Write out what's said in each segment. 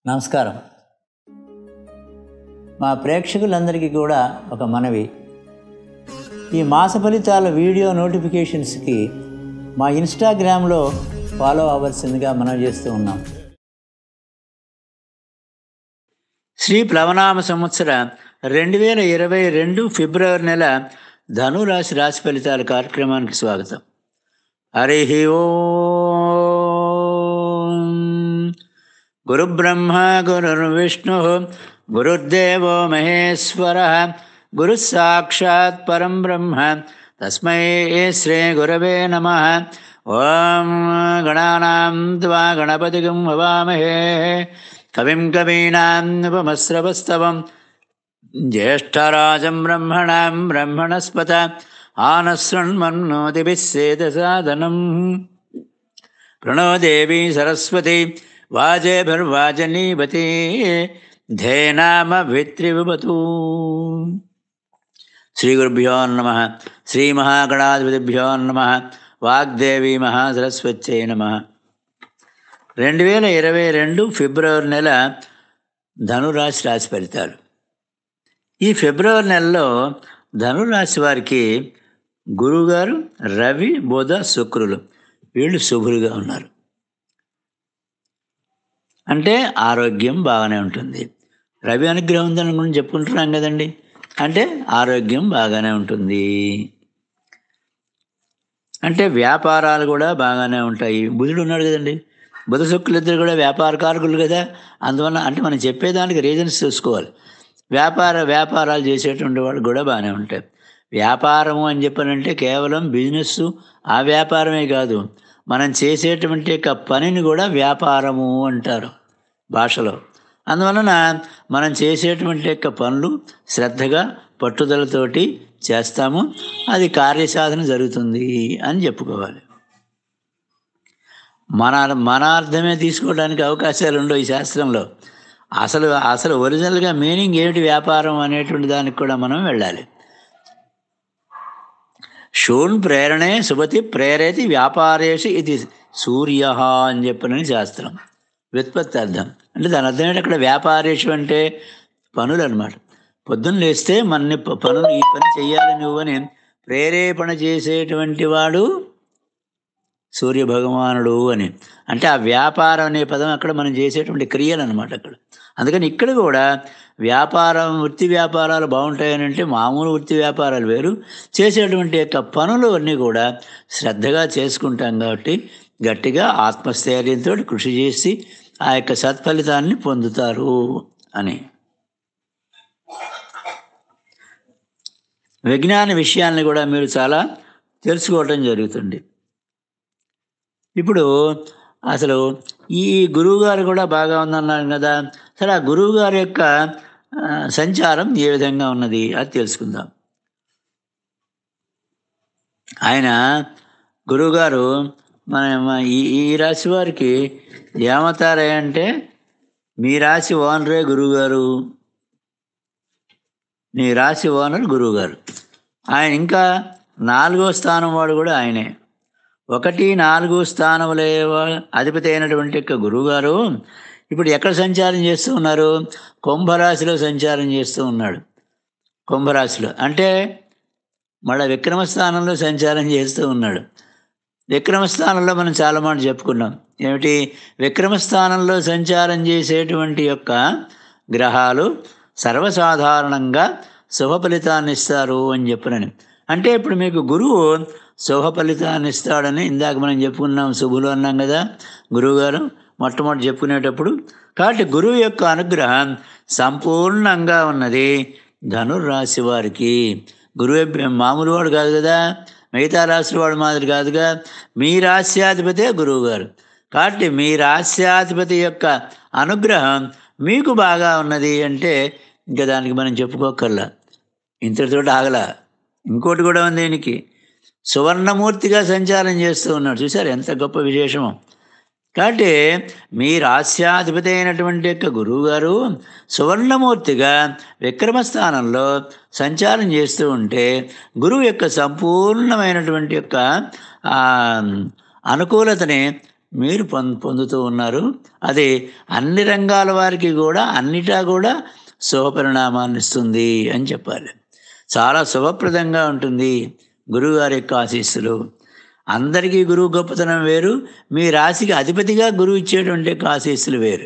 నమస్కారం మా ప్రేక్షకులందరికీ కూడా ఒక మనవి ఈ మాస ఫలితాల వీడియో నోటిఫికేషన్స్కి మా ఇన్స్టాగ్రామ్లో ఫాలో అవ్వాల్సిందిగా మనం చేస్తూ ఉన్నాం శ్రీ ప్లవనామ సంవత్సర రెండు వేల ఇరవై రెండు ఫిబ్రవరి నెల ధనురాశి రాశి ఫలితాల కార్యక్రమానికి స్వాగతం హరి ఓం గురుబ్రహ్మ గురుర్విష్ణు గురుర్దేవో మహేశ్వర గురు సాక్షాత్ పరం బ్రహ్మ తస్మై శ్రీ గురవే నమ ఓం గణానాం త్వా గణపతిగం హవామహే కవిం కవీనాముపమశ్రవస్తవం జ్యేష్ఠరాజం బ్రహ్మణాం బ్రహ్మణస్పత ఆనశృణ్మన్నోతిభిస్సేదసాదనం ప్రణో దేవీ సరస్వతి వాజేభిర్వాజనీవతి ధేనామభిత్రివిభతు శ్రీగురుభ్యో నమ శ్రీమహాగణాధిపతిభ్యో నమ వాగ్దేవి మహాసరస్వత్యై నమ రెండు వేల ఇరవై రెండు ఫిబ్రవరి నెల ధనురాశి రాశి ఫలితాలు ఈ ఫిబ్రవరి నెలలో ధనురాశి వారికి గురువుగారు రవి బుధ శుక్రులు వీళ్ళు శుభులుగా ఉన్నారు అంటే ఆరోగ్యం బాగానే ఉంటుంది రవి అనుగ్రహం ఉందని గురించి చెప్పుకుంటున్నాం కదండి అంటే ఆరోగ్యం బాగానే ఉంటుంది అంటే వ్యాపారాలు కూడా బాగానే ఉంటాయి బుధుడు ఉన్నాడు కదండి బుధ శుక్రులిద్దరు కూడా వ్యాపారకారకులు కదా అందువల్ల అంటే మనం చెప్పేదానికి రీజన్స్ చూసుకోవాలి వ్యాపార వ్యాపారాలు చేసేటువంటి వాళ్ళు కూడా బాగానే ఉంటాయి వ్యాపారము అని చెప్పానంటే కేవలం బిజినెస్ ఆ వ్యాపారమే కాదు మనం చేసేటువంటి యొక్క పనిని కూడా వ్యాపారము అంటారు భాషలో అందువలన మనం చేసేటువంటి యొక్క పనులు శ్రద్ధగా పట్టుదలతోటి చేస్తాము అది కార్యసాధన జరుగుతుంది అని చెప్పుకోవాలి మన మన అర్థమే తీసుకోవడానికి అవకాశాలు ఉండవు ఈ శాస్త్రంలో అసలు అసలు ఒరిజినల్గా మీనింగ్ ఏమిటి వ్యాపారం అనేటువంటి దానికి కూడా మనం వెళ్ళాలి షూన్ ప్రేరణే శుభతి ప్రేరేతి వ్యాపారేషు ఇది సూర్య అని చెప్పినని శాస్త్రం వ్యుత్పత్తి అర్థం అంటే దాని అర్థం ఏంటి అక్కడ వ్యాపారేషు అంటే పనులు అనమాట పొద్దున్న లేస్తే మన పనులు ఈ పని చెయ్యాలి నువ్వని ప్రేరేపణ చేసేటువంటి వాడు సూర్య భగవానుడు అని అంటే ఆ వ్యాపారం అనే పదం అక్కడ మనం చేసేటువంటి క్రియలు అనమాట అక్కడ అందుకని ఇక్కడ కూడా వ్యాపారం వృత్తి వ్యాపారాలు బాగుంటాయని అంటే మామూలు వృత్తి వ్యాపారాలు వేరు చేసేటువంటి యొక్క పనులు అన్నీ కూడా శ్రద్ధగా చేసుకుంటాం కాబట్టి గట్టిగా ఆత్మస్థైర్యంతో కృషి చేసి ఆ యొక్క సత్ఫలితాన్ని పొందుతారు అని విజ్ఞాన విషయాన్ని కూడా మీరు చాలా తెలుసుకోవటం జరుగుతుంది ఇప్పుడు అసలు ఈ గురువుగారు కూడా బాగా ఉందన్నారు కదా సరే ఆ గురువుగారి యొక్క సంచారం ఏ విధంగా ఉన్నది అది తెలుసుకుందాం ఆయన గురువుగారు మన ఈ ఈ రాశి వారికి ఏమవుతారే అంటే మీ రాశి ఓనరే గురువుగారు మీ రాశి ఓనర్ గురువుగారు ఆయన ఇంకా నాలుగో స్థానం వాడు కూడా ఆయనే ఒకటి నాలుగు స్థానములే అధిపతి అయినటువంటి యొక్క గురువుగారు ఇప్పుడు ఎక్కడ సంచారం చేస్తూ ఉన్నారు కుంభరాశిలో సంచారం చేస్తూ ఉన్నాడు కుంభరాశిలో అంటే మళ్ళీ విక్రమస్థానంలో సంచారం చేస్తూ ఉన్నాడు విక్రమస్థానంలో మనం చాలా మాట చెప్పుకున్నాం ఏమిటి విక్రమస్థానంలో సంచారం చేసేటువంటి యొక్క గ్రహాలు సర్వసాధారణంగా శుభ ఫలితాన్ని ఇస్తారు అని చెప్పినని అంటే ఇప్పుడు మీకు గురువు శుభ ఫలితాన్ని ఇస్తాడని ఇందాక మనం చెప్పుకున్నాం శుభులు అన్నాం కదా గురువుగారు మొట్టమొదటి చెప్పుకునేటప్పుడు కాబట్టి గురువు యొక్క అనుగ్రహం సంపూర్ణంగా ఉన్నది ధనుర్రాశి వారికి గురువు మామూలు వాడు కాదు కదా మిగతా రాశి వాడు మాదిరి కాదుగా మీ రాశ్యాధిపతే గురువు గారు కాబట్టి మీ రాశ్యాధిపతి యొక్క అనుగ్రహం మీకు బాగా ఉన్నది అంటే ఇంకా దానికి మనం చెప్పుకోకర్లా ఇంతటితో ఆగల ఇంకోటి కూడా ఉంది దీనికి సువర్ణమూర్తిగా సంచారం చేస్తూ ఉన్నాడు చూసారు ఎంత గొప్ప విశేషమో కాబట్టి మీ రాస్యాధిపతి అయినటువంటి యొక్క గురువుగారు సువర్ణమూర్తిగా విక్రమస్థానంలో సంచారం చేస్తూ ఉంటే గురువు యొక్క సంపూర్ణమైనటువంటి యొక్క ఆ, అనుకూలతని మీరు పొం పొందుతూ ఉన్నారు అది అన్ని రంగాల వారికి కూడా అన్నిటా కూడా శుభపరిణామాన్ని ఇస్తుంది అని చెప్పాలి చాలా శుభప్రదంగా ఉంటుంది గురువుగారి యొక్క ఆశీస్సులు అందరికీ గురువు గొప్పతనం వేరు మీ రాశికి అధిపతిగా గురువు ఇచ్చేటువంటి యొక్క ఆశీస్సులు వేరు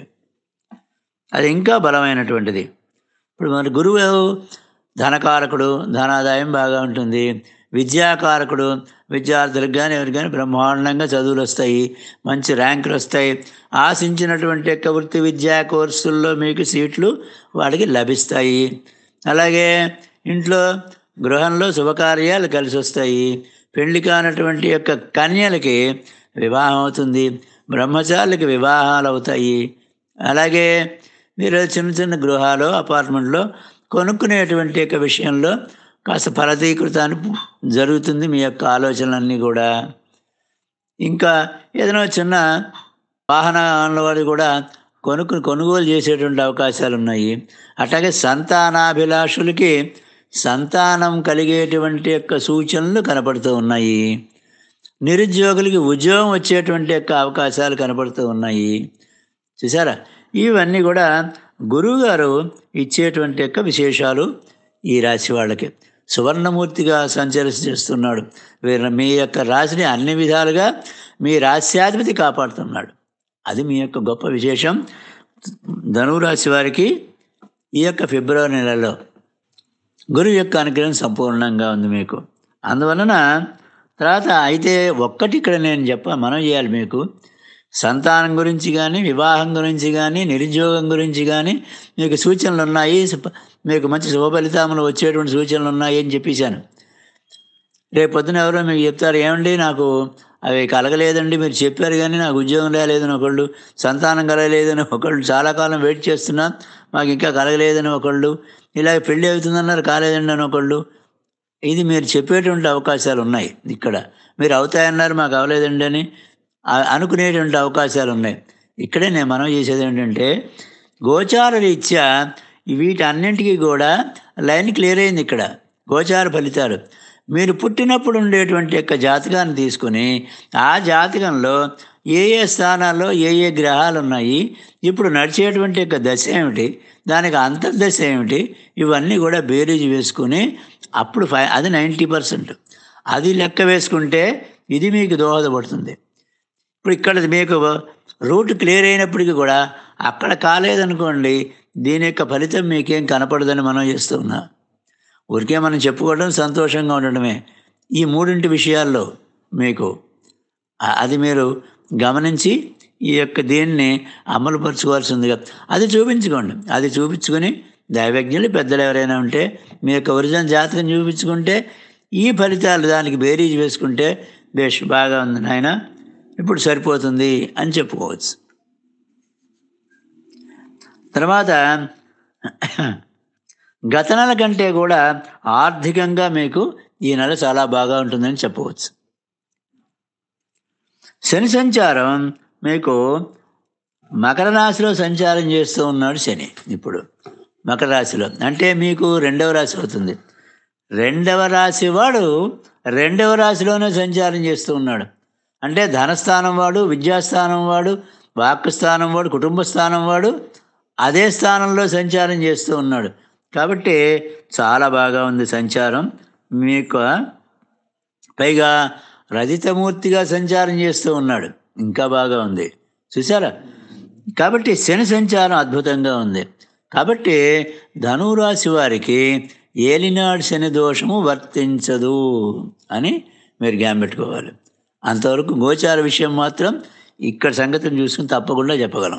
అది ఇంకా బలమైనటువంటిది ఇప్పుడు మరి గురువు ధనకారకుడు ధనాదాయం బాగా ఉంటుంది విద్యాకారకుడు విద్యార్థులకు కానీ ఎవరికి కానీ బ్రహ్మాండంగా చదువులు వస్తాయి మంచి ర్యాంకులు వస్తాయి ఆశించినటువంటి యొక్క వృత్తి విద్యా కోర్సుల్లో మీకు సీట్లు వాడికి లభిస్తాయి అలాగే ఇంట్లో గృహంలో శుభకార్యాలు కలిసి వస్తాయి పెళ్లి కానటువంటి యొక్క కన్యలకి వివాహం అవుతుంది బ్రహ్మచారులకి వివాహాలు అవుతాయి అలాగే మీరు చిన్న చిన్న గృహాలు అపార్ట్మెంట్లో కొనుక్కునేటువంటి యొక్క విషయంలో కాస్త ఫలతీకృతాన్ని జరుగుతుంది మీ యొక్క ఆలోచనలన్నీ కూడా ఇంకా ఏదైనా చిన్న వాహనాల వాడు కూడా కొనుక్కు కొనుగోలు చేసేటువంటి అవకాశాలు ఉన్నాయి అట్లాగే సంతానాభిలాషులకి సంతానం కలిగేటువంటి యొక్క సూచనలు కనపడుతూ ఉన్నాయి నిరుద్యోగులకి ఉద్యోగం వచ్చేటువంటి యొక్క అవకాశాలు కనపడుతూ ఉన్నాయి చూసారా ఇవన్నీ కూడా గురువుగారు ఇచ్చేటువంటి యొక్క విశేషాలు ఈ రాశి వాళ్ళకి సువర్ణమూర్తిగా సంచరిస్తూ చేస్తున్నాడు వీరు మీ యొక్క రాశిని అన్ని విధాలుగా మీ రాశ్యాధిపతి కాపాడుతున్నాడు అది మీ యొక్క గొప్ప విశేషం ధనురాశి వారికి ఈ యొక్క ఫిబ్రవరి నెలలో గురువు యొక్క అనుగ్రహం సంపూర్ణంగా ఉంది మీకు అందువలన తర్వాత అయితే ఒక్కటి ఇక్కడ నేను చెప్ప మనం చేయాలి మీకు సంతానం గురించి కానీ వివాహం గురించి కానీ నిరుద్యోగం గురించి కానీ మీకు సూచనలు ఉన్నాయి మీకు మంచి శుభ ఫలితాములు వచ్చేటువంటి సూచనలు ఉన్నాయి అని చెప్పేశాను రేపు పొద్దున ఎవరో మీకు చెప్తారు ఏమండి నాకు అవి కలగలేదండి మీరు చెప్పారు కానీ నాకు ఉద్యోగం రాలేదని ఒకళ్ళు సంతానం కలగలేదని ఒకళ్ళు చాలా కాలం వెయిట్ చేస్తున్నా మాకు ఇంకా కలగలేదని ఒకళ్ళు ఇలా పెళ్ళి అవుతుందన్నారు కాలేదండి అని ఒకళ్ళు ఇది మీరు చెప్పేటువంటి అవకాశాలు ఉన్నాయి ఇక్కడ మీరు అవుతాయన్నారు మాకు అవ్వలేదండి అని అనుకునేటువంటి అవకాశాలు ఉన్నాయి ఇక్కడే నేను మనం చేసేది ఏంటంటే గోచార రీత్యా వీటన్నింటికీ కూడా లైన్ క్లియర్ అయింది ఇక్కడ గోచార ఫలితాలు మీరు పుట్టినప్పుడు ఉండేటువంటి యొక్క జాతకాన్ని తీసుకుని ఆ జాతకంలో ఏ ఏ స్థానాల్లో ఏ ఏ గ్రహాలు ఉన్నాయి ఇప్పుడు నడిచేటువంటి యొక్క దశ ఏమిటి దానికి అంతర్దశ ఏమిటి ఇవన్నీ కూడా బేరీజ్ వేసుకుని అప్పుడు ఫై అది నైంటీ పర్సెంట్ అది లెక్క వేసుకుంటే ఇది మీకు దోహదపడుతుంది ఇప్పుడు ఇక్కడ మీకు రూట్ క్లియర్ అయినప్పటికీ కూడా అక్కడ కాలేదనుకోండి దీని యొక్క ఫలితం మీకేం కనపడదని మనం చేస్తూ ఉన్నాం ఊరికే మనం చెప్పుకోవడం సంతోషంగా ఉండడమే ఈ మూడింటి విషయాల్లో మీకు అది మీరు గమనించి ఈ యొక్క దీన్ని అమలుపరచుకోవాల్సిందిగా అది చూపించుకోండి అది చూపించుకొని దైవజ్ఞులు పెద్దలు ఎవరైనా ఉంటే మీ యొక్క ఒరిజినల్ జాతకం చూపించుకుంటే ఈ ఫలితాలు దానికి బేరీజ్ వేసుకుంటే బేష్ బాగా ఉంది నాయన ఇప్పుడు సరిపోతుంది అని చెప్పుకోవచ్చు తర్వాత గత నెల కంటే కూడా ఆర్థికంగా మీకు ఈ నెల చాలా బాగా ఉంటుందని చెప్పవచ్చు శని సంచారం మీకు మకర రాశిలో సంచారం చేస్తూ ఉన్నాడు శని ఇప్పుడు మకర రాశిలో అంటే మీకు రెండవ రాశి అవుతుంది రెండవ రాశి వాడు రెండవ రాశిలోనే సంచారం చేస్తూ ఉన్నాడు అంటే ధనస్థానం వాడు విద్యాస్థానం వాడు వాక్ స్థానం వాడు కుటుంబ స్థానం వాడు అదే స్థానంలో సంచారం చేస్తూ ఉన్నాడు కాబట్టి చాలా బాగా ఉంది సంచారం మీకు పైగా రజితమూర్తిగా సంచారం చేస్తూ ఉన్నాడు ఇంకా బాగా ఉంది చూసారా కాబట్టి శని సంచారం అద్భుతంగా ఉంది కాబట్టి ధనురాశి వారికి ఏలినాడు శని దోషము వర్తించదు అని మీరు గ్యాం పెట్టుకోవాలి అంతవరకు గోచార విషయం మాత్రం ఇక్కడ సంగతిని చూసుకుని తప్పకుండా చెప్పగలం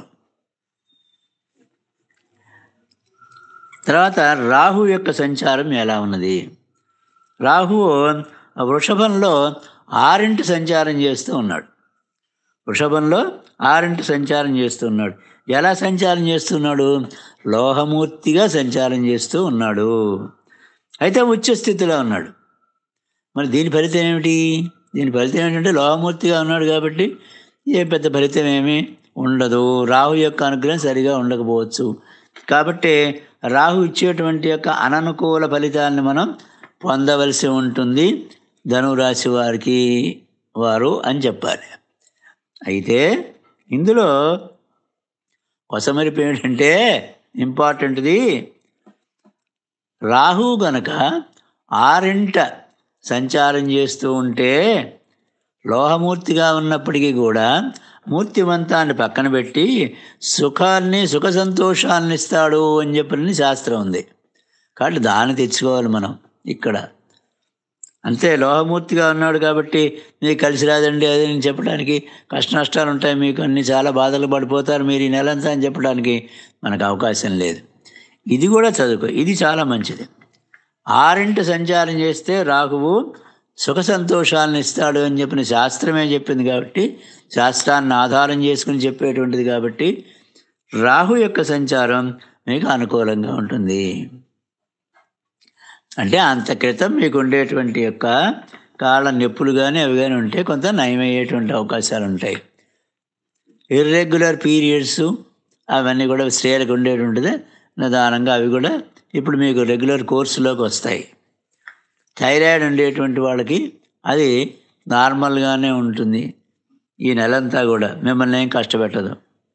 తర్వాత రాహు యొక్క సంచారం ఎలా ఉన్నది రాహు వృషభంలో ఆరింటి సంచారం చేస్తూ ఉన్నాడు వృషభంలో ఆరింటి సంచారం చేస్తూ ఉన్నాడు ఎలా సంచారం చేస్తున్నాడు లోహమూర్తిగా సంచారం చేస్తూ ఉన్నాడు అయితే ఉచ్చ స్థితిలో ఉన్నాడు మరి దీని ఫలితం ఏమిటి దీని ఫలితం ఏంటంటే లోహమూర్తిగా ఉన్నాడు కాబట్టి ఏ పెద్ద ఫలితం ఏమీ ఉండదు రాహు యొక్క అనుగ్రహం సరిగా ఉండకపోవచ్చు కాబట్టి రాహు ఇచ్చేటువంటి యొక్క అననుకూల ఫలితాలను మనం పొందవలసి ఉంటుంది ధనురాశి వారికి వారు అని చెప్పాలి అయితే ఇందులో కొసమరిపు ఏంటంటే ఇంపార్టెంట్ది రాహు గనక ఆరింట సంచారం చేస్తూ ఉంటే లోహమూర్తిగా ఉన్నప్పటికీ కూడా మూర్తివంతాన్ని పక్కన పెట్టి సుఖాన్ని సుఖ సంతోషాన్ని ఇస్తాడు అని చెప్పని శాస్త్రం ఉంది కాబట్టి దాన్ని తెచ్చుకోవాలి మనం ఇక్కడ అంతే లోహమూర్తిగా ఉన్నాడు కాబట్టి మీకు కలిసి రాదండి అది నేను చెప్పడానికి కష్ట నష్టాలు ఉంటాయి మీకు అన్ని చాలా బాధలు పడిపోతారు మీరు ఈ నెలంతా అని చెప్పడానికి మనకు అవకాశం లేదు ఇది కూడా చదువుకో ఇది చాలా మంచిది ఆరింట సంచారం చేస్తే రాహువు సుఖ సంతోషాలను ఇస్తాడు అని చెప్పిన శాస్త్రమే చెప్పింది కాబట్టి శాస్త్రాన్ని ఆధారం చేసుకుని చెప్పేటువంటిది కాబట్టి రాహు యొక్క సంచారం మీకు అనుకూలంగా ఉంటుంది అంటే అంత క్రితం మీకు ఉండేటువంటి యొక్క కాళ్ళ నొప్పులు కానీ అవి కానీ ఉంటే కొంత నయమయ్యేటువంటి అవకాశాలు ఉంటాయి ఇర్రెగ్యులర్ పీరియడ్స్ అవన్నీ కూడా స్త్రీలకు ఉండేటువంటిది నిదానంగా అవి కూడా ఇప్పుడు మీకు రెగ్యులర్ కోర్సులోకి వస్తాయి థైరాయిడ్ ఉండేటువంటి వాళ్ళకి అది నార్మల్గానే ఉంటుంది ఈ నెలంతా కూడా మిమ్మల్ని ఏం కష్టపెట్టదు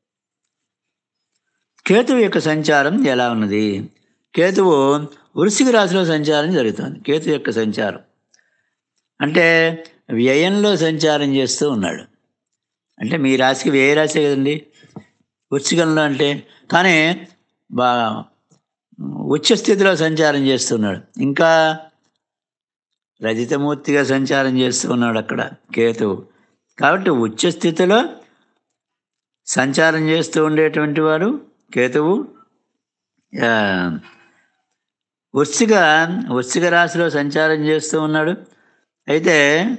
కేతువు యొక్క సంచారం ఎలా ఉన్నది కేతువు వృశ్చిక రాశిలో సంచారం జరుగుతుంది కేతు యొక్క సంచారం అంటే వ్యయంలో సంచారం చేస్తూ ఉన్నాడు అంటే మీ రాశికి వ్యయ రాశి కదండి వృశ్చికంలో అంటే కానీ బా ఉచ్చ స్థితిలో సంచారం చేస్తున్నాడు ఇంకా రజితమూర్తిగా సంచారం చేస్తూ ఉన్నాడు అక్కడ కేతువు కాబట్టి ఉచ్చ స్థితిలో సంచారం చేస్తూ ఉండేటువంటి వాడు కేతువు ఆ, వృశ్చిక వృశ్చిక రాశిలో సంచారం చేస్తూ ఉన్నాడు అయితే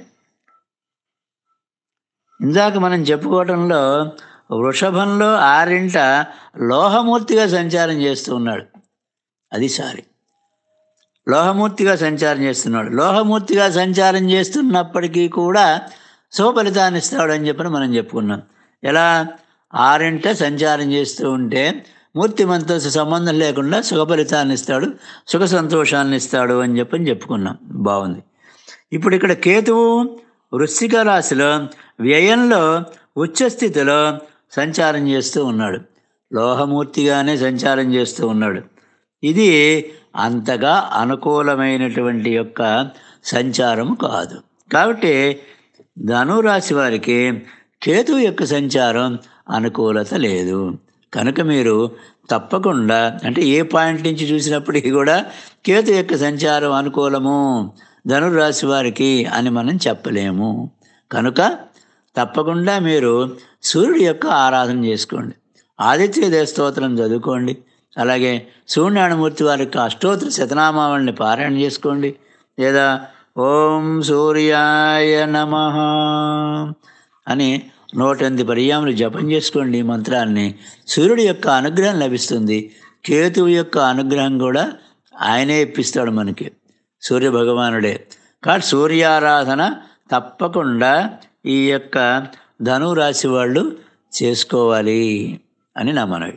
ఇందాక మనం చెప్పుకోవటంలో వృషభంలో ఆరింట లోహమూర్తిగా సంచారం చేస్తూ ఉన్నాడు అది సారి లోహమూర్తిగా సంచారం చేస్తున్నాడు లోహమూర్తిగా సంచారం చేస్తున్నప్పటికీ కూడా శుభఫలితాన్ని ఇస్తాడు అని చెప్పని మనం చెప్పుకున్నాం ఎలా ఆరింట సంచారం చేస్తూ ఉంటే మూర్తిమంతో సంబంధం లేకుండా సుఖఫలితాన్ని ఇస్తాడు సుఖ సంతోషాన్ని ఇస్తాడు అని చెప్పని చెప్పుకున్నాం బాగుంది ఇప్పుడు ఇక్కడ కేతువు వృశ్చిక రాశిలో వ్యయంలో ఉచ్చస్థితిలో సంచారం చేస్తూ ఉన్నాడు లోహమూర్తిగానే సంచారం చేస్తూ ఉన్నాడు ఇది అంతగా అనుకూలమైనటువంటి యొక్క సంచారం కాదు కాబట్టి ధనురాశి వారికి కేతు యొక్క సంచారం అనుకూలత లేదు కనుక మీరు తప్పకుండా అంటే ఏ పాయింట్ నుంచి చూసినప్పటికీ కూడా కేతు యొక్క సంచారం అనుకూలము ధనురాశి వారికి అని మనం చెప్పలేము కనుక తప్పకుండా మీరు సూర్యుడి యొక్క ఆరాధన చేసుకోండి ఆదిత్యోదయ స్తోత్రం చదువుకోండి అలాగే సూర్యనారాయణమూర్తి వారి యొక్క అష్టోత్తర శతనామావళిని పారాయణ చేసుకోండి లేదా ఓం సూర్యాయ నమ అని నూట ఎనిమిది పర్యాములు జపం చేసుకోండి ఈ మంత్రాన్ని సూర్యుడి యొక్క అనుగ్రహం లభిస్తుంది కేతువు యొక్క అనుగ్రహం కూడా ఆయనే ఇప్పిస్తాడు మనకి సూర్య భగవానుడే కాబట్టి సూర్యారాధన తప్పకుండా ఈ యొక్క ధనురాశి వాళ్ళు చేసుకోవాలి అని నా మనవి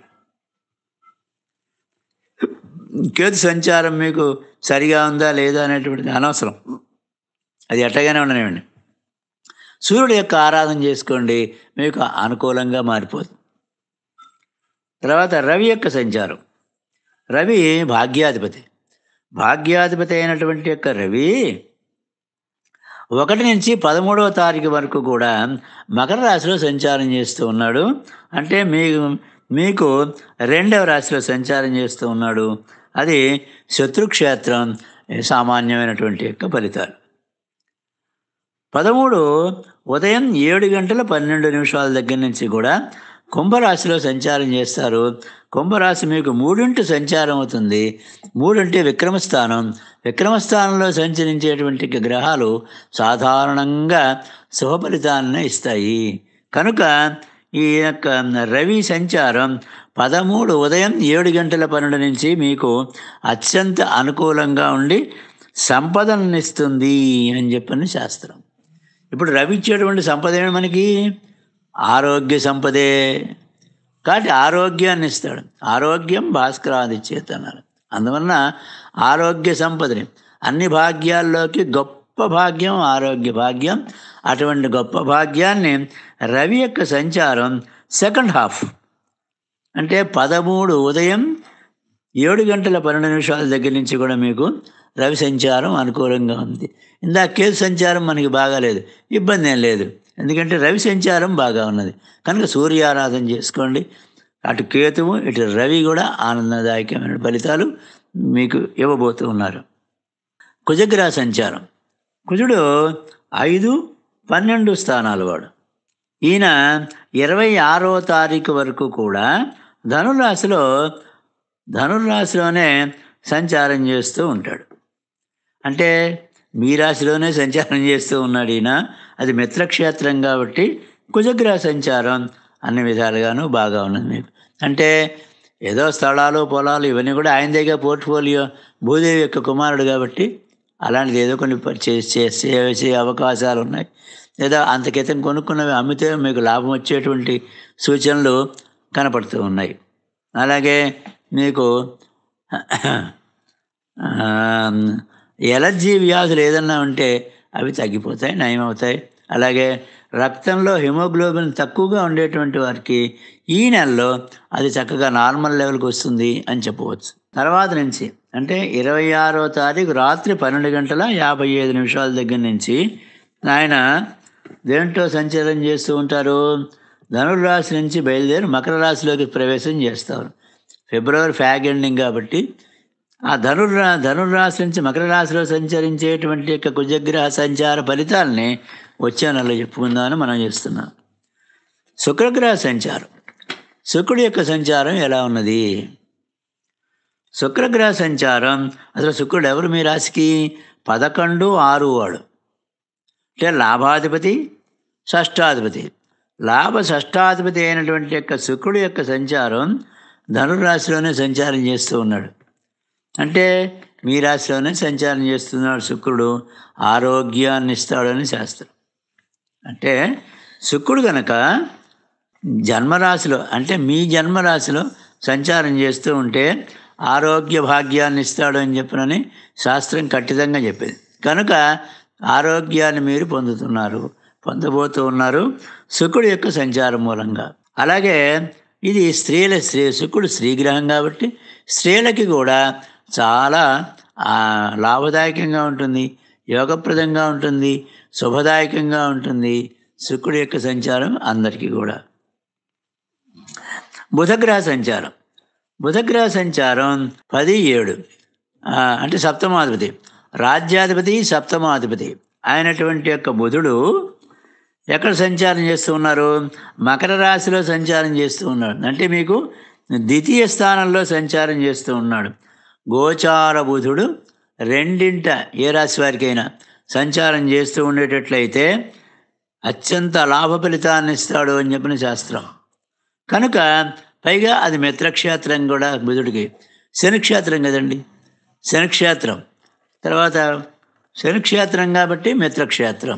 కేతు సంచారం మీకు సరిగా ఉందా లేదా అనేటువంటిది అనవసరం అది ఎట్టగానే ఉండనివ్వండి సూర్యుడు యొక్క ఆరాధన చేసుకోండి మీకు అనుకూలంగా మారిపోతుంది తర్వాత రవి యొక్క సంచారం రవి భాగ్యాధిపతి భాగ్యాధిపతి అయినటువంటి యొక్క రవి ఒకటి నుంచి పదమూడవ తారీఖు వరకు కూడా మకర రాశిలో సంచారం చేస్తూ ఉన్నాడు అంటే మీకు మీకు రెండవ రాశిలో సంచారం చేస్తూ ఉన్నాడు అది శత్రుక్షేత్రం సామాన్యమైనటువంటి యొక్క ఫలితాలు పదమూడు ఉదయం ఏడు గంటల పన్నెండు నిమిషాల దగ్గర నుంచి కూడా కుంభరాశిలో సంచారం చేస్తారు కుంభరాశి మీకు మూడింటి సంచారం అవుతుంది మూడింటి విక్రమస్థానం విక్రమస్థానంలో సంచరించేటువంటి గ్రహాలు సాధారణంగా శుభ ఫలితాలను ఇస్తాయి కనుక ఈ యొక్క రవి సంచారం పదమూడు ఉదయం ఏడు గంటల పన్నెండు నుంచి మీకు అత్యంత అనుకూలంగా ఉండి సంపదలను ఇస్తుంది అని చెప్పని శాస్త్రం ఇప్పుడు రవి ఇచ్చేటువంటి సంపద ఏమి మనకి ఆరోగ్య సంపదే కాబట్టి ఆరోగ్యాన్ని ఇస్తాడు ఆరోగ్యం భాస్కరాది చేతన్నారు అందువలన ఆరోగ్య సంపదని అన్ని భాగ్యాల్లోకి గొప్ప గొప్ప భాగ్యం ఆరోగ్య భాగ్యం అటువంటి గొప్ప భాగ్యాన్ని రవి యొక్క సంచారం సెకండ్ హాఫ్ అంటే పదమూడు ఉదయం ఏడు గంటల పన్నెండు నిమిషాల దగ్గర నుంచి కూడా మీకు రవి సంచారం అనుకూలంగా ఉంది ఇందా కేతు సంచారం మనకి బాగాలేదు ఇబ్బంది ఏం లేదు ఎందుకంటే రవి సంచారం బాగా ఉన్నది కనుక సూర్యారాధన చేసుకోండి అటు కేతువు ఇటు రవి కూడా ఆనందదాయకమైన ఫలితాలు మీకు ఇవ్వబోతూ ఉన్నారు కుజగ్రహ సంచారం కుజుడు ఐదు పన్నెండు స్థానాలు వాడు ఈయన ఇరవై ఆరో తారీఖు వరకు కూడా ధనురాశిలో ధనుర్రాశిలోనే సంచారం చేస్తూ ఉంటాడు అంటే మీ రాశిలోనే సంచారం చేస్తూ ఉన్నాడు ఈయన అది మిత్రక్షేత్రం కాబట్టి కుజగ్రహ సంచారం అన్ని విధాలుగాను బాగా ఉన్నది మీకు అంటే ఏదో స్థలాలు పొలాలు ఇవన్నీ కూడా ఆయన దగ్గర పోర్ట్ఫోలియో భూదేవి యొక్క కుమారుడు కాబట్టి అలాంటిది ఏదో కొన్ని పర్చేస్ చేసే చేసే అవకాశాలు ఉన్నాయి లేదా అంత క్రితం కొనుక్కున్నవి అమ్మితే మీకు లాభం వచ్చేటువంటి సూచనలు కనపడుతూ ఉన్నాయి అలాగే మీకు ఎలర్జీ వ్యాధులు ఏదన్నా ఉంటే అవి తగ్గిపోతాయి నయమవుతాయి అలాగే రక్తంలో హిమోగ్లోబిన్ తక్కువగా ఉండేటువంటి వారికి ఈ నెలలో అది చక్కగా నార్మల్ లెవెల్కి వస్తుంది అని చెప్పవచ్చు తర్వాత నుంచి అంటే ఇరవై ఆరో తారీఖు రాత్రి పన్నెండు గంటల యాభై ఐదు నిమిషాల దగ్గర నుంచి ఆయన దేంట్లో సంచారం చేస్తూ ఉంటారు ధనుర్రాశి నుంచి బయలుదేరి మకర రాశిలోకి ప్రవేశం చేస్తారు ఫిబ్రవరి ఫ్యాగ్ ఎండింగ్ కాబట్టి ఆ ధనుర్రా ధనుర్రాశి నుంచి మకర రాశిలో సంచరించేటువంటి యొక్క కుజగ్రహ సంచార ఫలితాలని వచ్చే నెలలో చెప్పుకుందామని మనం చేస్తున్నాం శుక్రగ్రహ సంచారం శుక్రుడి యొక్క సంచారం ఎలా ఉన్నది శుక్రగ్రహ సంచారం అసలు శుక్రుడు ఎవరు మీ రాశికి పదకొండు ఆరు వాడు అంటే లాభాధిపతి షష్టాధిపతి లాభ షష్టాధిపతి అయినటువంటి యొక్క శుక్రుడు యొక్క సంచారం ధనురాశిలోనే సంచారం చేస్తూ ఉన్నాడు అంటే మీ రాశిలోనే సంచారం చేస్తున్నాడు శుక్రుడు ఆరోగ్యాన్ని ఇస్తాడని శాస్త్రం అంటే శుక్రుడు కనుక జన్మరాశిలో అంటే మీ జన్మరాశిలో సంచారం చేస్తూ ఉంటే ఆరోగ్య భాగ్యాన్ని ఇస్తాడు అని చెప్పనని శాస్త్రం ఖచ్చితంగా చెప్పింది కనుక ఆరోగ్యాన్ని మీరు పొందుతున్నారు పొందబోతూ ఉన్నారు శుక్రుడు యొక్క సంచారం మూలంగా అలాగే ఇది స్త్రీల స్త్రీ శుక్రుడు స్త్రీగ్రహం కాబట్టి స్త్రీలకి కూడా చాలా లాభదాయకంగా ఉంటుంది యోగప్రదంగా ఉంటుంది శుభదాయకంగా ఉంటుంది శుక్రుడి యొక్క సంచారం అందరికీ కూడా బుధగ్రహ సంచారం బుధగ్రహ సంచారం పది ఏడు అంటే సప్తమాధిపతి రాజ్యాధిపతి సప్తమాధిపతి అయినటువంటి యొక్క బుధుడు ఎక్కడ సంచారం చేస్తూ ఉన్నారు మకర రాశిలో సంచారం చేస్తూ ఉన్నాడు అంటే మీకు ద్వితీయ స్థానంలో సంచారం చేస్తూ ఉన్నాడు గోచార బుధుడు రెండింట ఏ రాశి వారికైనా సంచారం చేస్తూ ఉండేటట్లయితే అత్యంత లాభ ఫలితాన్ని ఇస్తాడు అని చెప్పిన శాస్త్రం కనుక పైగా అది మిత్రక్షేత్రం కూడా బుధుడికి శనిక్షేత్రం కదండి శనిక్షేత్రం తర్వాత శనిక్షేత్రం కాబట్టి మిత్రక్షేత్రం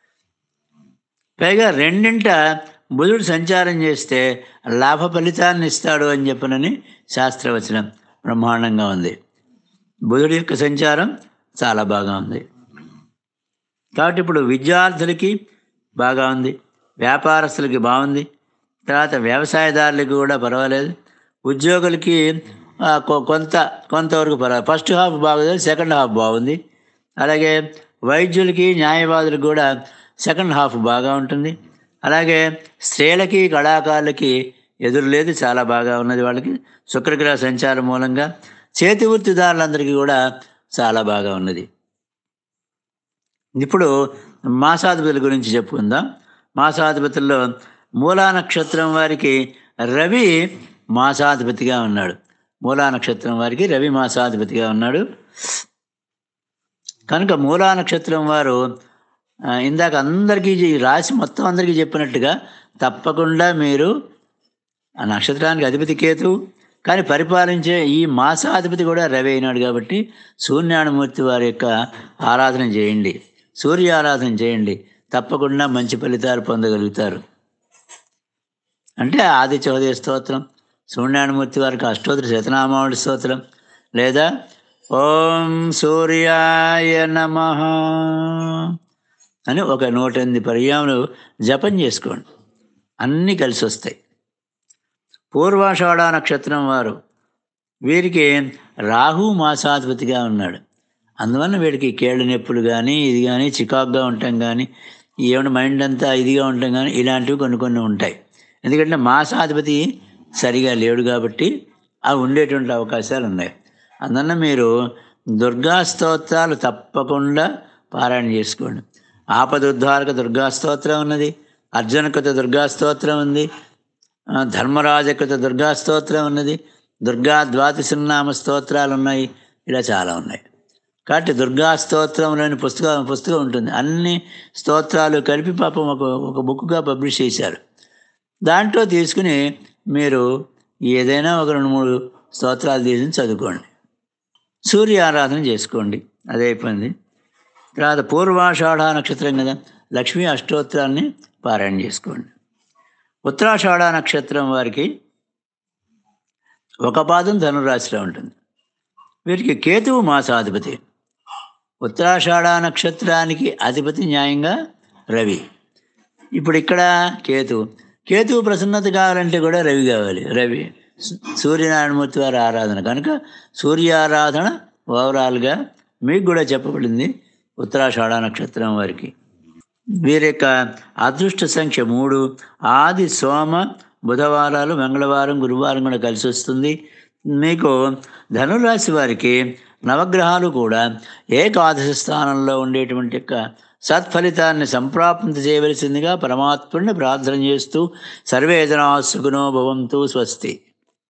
పైగా రెండింట బుధుడు సంచారం చేస్తే లాభ ఫలితాన్ని ఇస్తాడు అని చెప్పనని శాస్త్రవచనం బ్రహ్మాండంగా ఉంది బుధుడి యొక్క సంచారం చాలా బాగా ఉంది కాబట్టి ఇప్పుడు విద్యార్థులకి బాగా ఉంది వ్యాపారస్తులకి బాగుంది తర్వాత వ్యవసాయదారులకి కూడా పర్వాలేదు ఉద్యోగులకి కొంత కొంతవరకు పర్వాలేదు ఫస్ట్ హాఫ్ బాగుంది సెకండ్ హాఫ్ బాగుంది అలాగే వైద్యులకి న్యాయవాదులకు కూడా సెకండ్ హాఫ్ బాగా ఉంటుంది అలాగే స్త్రీలకి కళాకారులకి ఎదురు లేదు చాలా బాగా ఉన్నది వాళ్ళకి శుక్రగ్రహ సంచారం మూలంగా చేతి వృత్తిదారులందరికీ కూడా చాలా బాగా ఉన్నది ఇప్పుడు మాసాధిపతుల గురించి చెప్పుకుందాం మాసాధిపతుల్లో మూలా నక్షత్రం వారికి రవి మాసాధిపతిగా ఉన్నాడు మూలా నక్షత్రం వారికి రవి మాసాధిపతిగా ఉన్నాడు కనుక మూలా నక్షత్రం వారు ఇందాక అందరికీ రాసి మొత్తం అందరికీ చెప్పినట్టుగా తప్పకుండా మీరు ఆ నక్షత్రానికి అధిపతి కేతు కానీ పరిపాలించే ఈ మాసాధిపతి కూడా రవి అయినాడు కాబట్టి సూర్యనారాయణమూర్తి వారి యొక్క ఆరాధన చేయండి సూర్య ఆరాధన చేయండి తప్పకుండా మంచి ఫలితాలు పొందగలుగుతారు అంటే ఆది చౌదయ స్తోత్రం సూర్యనారాయణమూర్తి వారికి అష్టోత్తర శతనామావళి స్తోత్రం లేదా ఓం సూర్యాయ నమ అని ఒక నూట ఎనిమిది పర్యాములు జపం చేసుకోండి అన్నీ కలిసి వస్తాయి పూర్వాషాఢ నక్షత్రం వారు వీరికి రాహు మాసాధిపతిగా ఉన్నాడు అందువల్ల వీడికి కేళ్ళ నొప్పులు కానీ ఇది కానీ చికాకుగా ఉండటం కానీ ఏమైనా మైండ్ అంతా ఇదిగా ఉండటం కానీ ఇలాంటివి కొన్ని కొన్ని ఉంటాయి ఎందుకంటే మాసాధిపతి సరిగా లేడు కాబట్టి అవి ఉండేటువంటి అవకాశాలు ఉన్నాయి అందువల్ల మీరు దుర్గా స్తోత్రాలు తప్పకుండా పారాయణ చేసుకోండి ఆపదుద్ధారక దుర్గా స్తోత్రం ఉన్నది అర్జునకృత దుర్గా స్తోత్రం ఉంది ఆ, ధర్మరాజకృత దుర్గా స్తోత్రం ఉన్నది దుర్గా ద్వాదశనామ స్తోత్రాలు ఉన్నాయి ఇలా చాలా ఉన్నాయి కాబట్టి దుర్గా స్తోత్రంలోని పుస్తకం పుస్తకం ఉంటుంది అన్ని స్తోత్రాలు కలిపి పాపం ఒక ఒక బుక్గా పబ్లిష్ చేశారు దాంట్లో తీసుకుని మీరు ఏదైనా ఒక రెండు మూడు స్తోత్రాలు తీసుకుని చదువుకోండి సూర్య ఆరాధన చేసుకోండి అదే అయిపోయింది తర్వాత పూర్వాషాఢ నక్షత్రం కదా లక్ష్మీ అష్టోత్తరాన్ని పారాయణ చేసుకోండి ఉత్తరాషాఢ నక్షత్రం వారికి ఒక పాదం ధనురాశిలో ఉంటుంది వీరికి కేతువు మాసాధిపతి ఉత్తరాషాఢ నక్షత్రానికి అధిపతి న్యాయంగా రవి ఇప్పుడు ఇక్కడ కేతువు కేతువు ప్రసన్నత కావాలంటే కూడా రవి కావాలి రవి సూ- సూర్యనారాయణమూర్తి వారి ఆరాధన కనుక సూర్యారాధన ఓవరాల్గా మీకు కూడా చెప్పబడింది ఉత్తరాషాఢ నక్షత్రం వారికి వీరి యొక్క అదృష్ట సంఖ్య మూడు ఆది సోమ బుధవారాలు మంగళవారం గురువారం కూడా కలిసి వస్తుంది మీకు ధనురాశి వారికి నవగ్రహాలు కూడా ఏకాదశి స్థానంలో ఉండేటువంటి యొక్క సత్ఫలితాన్ని సంప్రాప్తి చేయవలసిందిగా పరమాత్ముడిని ప్రార్థన చేస్తూ సర్వే జనా సుఖినో భవంతు స్వస్తి